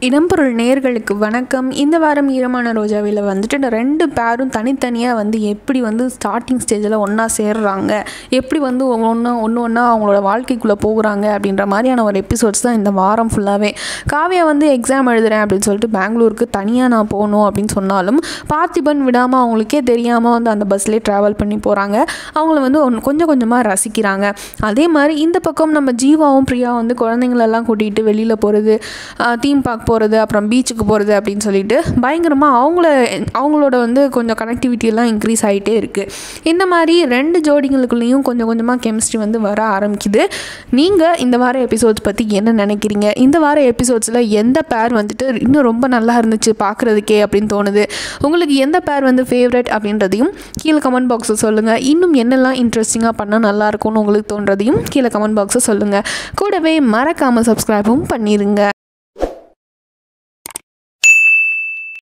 இடம்பொருள் நேர்களுக்கு வணக்கம் இந்த வாரம் ஈரமான ரோஜாவில் வந்துட்டு இந்த ரெண்டு பேரும் தனித்தனியாக வந்து எப்படி வந்து ஸ்டார்டிங் ஸ்டேஜில் ஒன்றா சேர்றாங்க எப்படி வந்து ஒன்று ஒன்று ஒன்றா அவங்களோட வாழ்க்கைக்குள்ளே போகிறாங்க அப்படின்ற மாதிரியான ஒரு எபிசோட்ஸ் தான் இந்த வாரம் ஃபுல்லாகவே காவியா வந்து எக்ஸாம் எழுதுறேன் அப்படின்னு சொல்லிட்டு பெங்களூருக்கு தனியாக நான் போகணும் அப்படின்னு சொன்னாலும் பார்த்திபன் விடாமல் அவங்களுக்கே தெரியாமல் வந்து அந்த பஸ்லேயே ட்ராவல் பண்ணி போகிறாங்க அவங்கள வந்து ஒன்று கொஞ்சம் கொஞ்சமாக ரசிக்கிறாங்க அதே மாதிரி இந்த பக்கம் நம்ம ஜீவாவும் பிரியா வந்து குழந்தைங்களெல்லாம் கூட்டிகிட்டு வெளியில் போகிறது தீம் பார்க் போகிறது அப்புறம் பீச்சுக்கு போகிறது அப்படின்னு சொல்லிட்டு பயங்கரமாக அவங்கள அவங்களோட வந்து கொஞ்சம் கனெக்டிவிட்டி எல்லாம் இன்க்ரீஸ் ஆகிட்டே இருக்குது இந்த மாதிரி ரெண்டு ஜோடிங்களுக்குள்ளேயும் கொஞ்சம் கொஞ்சமாக கெமிஸ்ட்ரி வந்து வர ஆரம்பிக்குது நீங்கள் இந்த வார எபிசோட்ஸ் பற்றி என்ன நினைக்கிறீங்க இந்த வார எபிசோட்ஸில் எந்த பேர் வந்துட்டு இன்னும் ரொம்ப நல்லா இருந்துச்சு பார்க்குறதுக்கே அப்படின்னு தோணுது உங்களுக்கு எந்த பேர் வந்து ஃபேவரட் அப்படின்றதையும் கீழே கமெண்ட் பாக்ஸில் சொல்லுங்கள் இன்னும் என்னெல்லாம் இன்ட்ரெஸ்டிங்காக பண்ணால் நல்லா இருக்கும்னு உங்களுக்கு தோன்றதையும் கீழே கமெண்ட் பாக்ஸில் சொல்லுங்கள் கூடவே மறக்காமல் சப்ஸ்கிரைபும் பண்ணிடுங்க